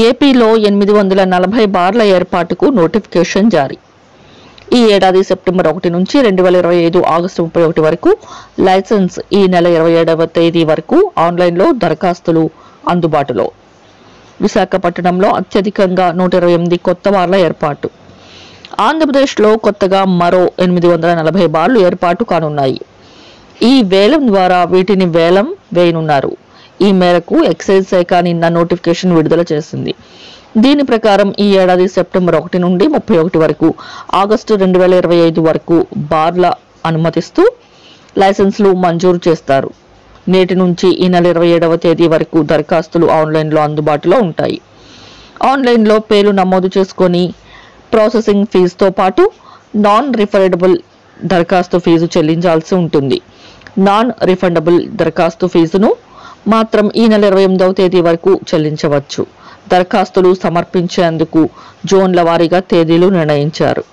ఏపీలో ఎనిమిది వందల నలభై బార్ల ఏర్పాటుకు నోటిఫికేషన్ జారీ ఈ ఏడాది సెప్టెంబర్ ఒకటి నుంచి రెండు వేల ఇరవై ఐదు ఆగస్టు ముప్పై ఒకటి వరకు లైసెన్స్ ఈ నెల ఇరవై ఏడవ తేదీ వరకు ఆన్లైన్లో దరఖాస్తులు అందుబాటులో విశాఖపట్నంలో అత్యధికంగా నూట ఇరవై ఎనిమిది కొత్త బార్ల ఏర్పాటు ఆంధ్రప్రదేశ్లో కొత్తగా మరో ఎనిమిది వందల నలభై బార్లు ఏర్పాటు కానున్నాయి ఈ వేలం ద్వారా వీటిని వేలం వేయనున్నారు ఈ మేరకు ఎక్సైజ్ శాఖ నిన్న నోటిఫికేషన్ విడుదల చేసింది దీని ప్రకారం ఈ ఏడాది సెప్టెంబర్ ఒకటి నుండి ముప్పై ఒకటి వరకు ఆగస్టు రెండు వేల ఇరవై ఐదు వరకు బార్ల అనుమతిస్తూ లైసెన్సులు మంజూరు చేస్తారు నేటి నుంచి ఈ నెల ఇరవై ఏడవ తేదీ వరకు దరఖాస్తులు ఆన్లైన్లో అందుబాటులో ఉంటాయి ఆన్లైన్లో పేరు నమోదు చేసుకొని ప్రాసెసింగ్ ఫీజుతో పాటు నాన్ రిఫండబుల్ దరఖాస్తు ఫీజు చెల్లించాల్సి ఉంటుంది నాన్ రిఫండబుల్ దరఖాస్తు ఫీజును మాత్రం ఈ నెల ఇరవై ఎనిమిదవ తేదీ వరకు చెల్లించవచ్చు దరఖాస్తులు సమర్పించేందుకు జోన్ల వారీగా తేదీలు నిర్ణయించారు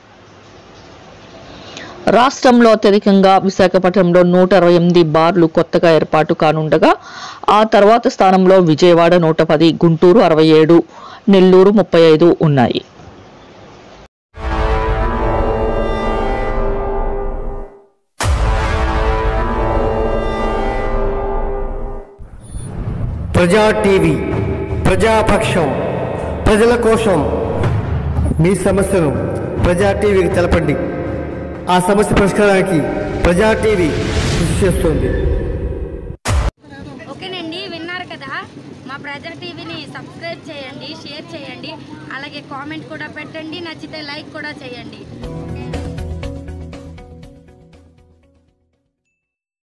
రాష్ట్రంలో అత్యధికంగా విశాఖపట్నంలో నూట అరవై ఎనిమిది బార్లు కొత్తగా ఏర్పాటు కానుండగా ఆ తర్వాత స్థానంలో విజయవాడ నూట పది గుంటూరు అరవై ఏడు నెల్లూరు ముప్పై ఐదు ఉన్నాయి ప్రజా టీవీ ప్రజాపక్షం ప్రజల కోసం మీ సమస్యను ప్రజా టీవీకి తెలపండి ఆ సమస్య పరిష్కారానికి ప్రజా టీవీ కృషి చేస్తుంది ఓకేనండి విన్నారు కదా మా ప్రజా టీవీని సబ్స్క్రైబ్ చేయండి షేర్ చేయండి అలాగే కామెంట్ కూడా పెట్టండి నచ్చితే లైక్ కూడా చేయండి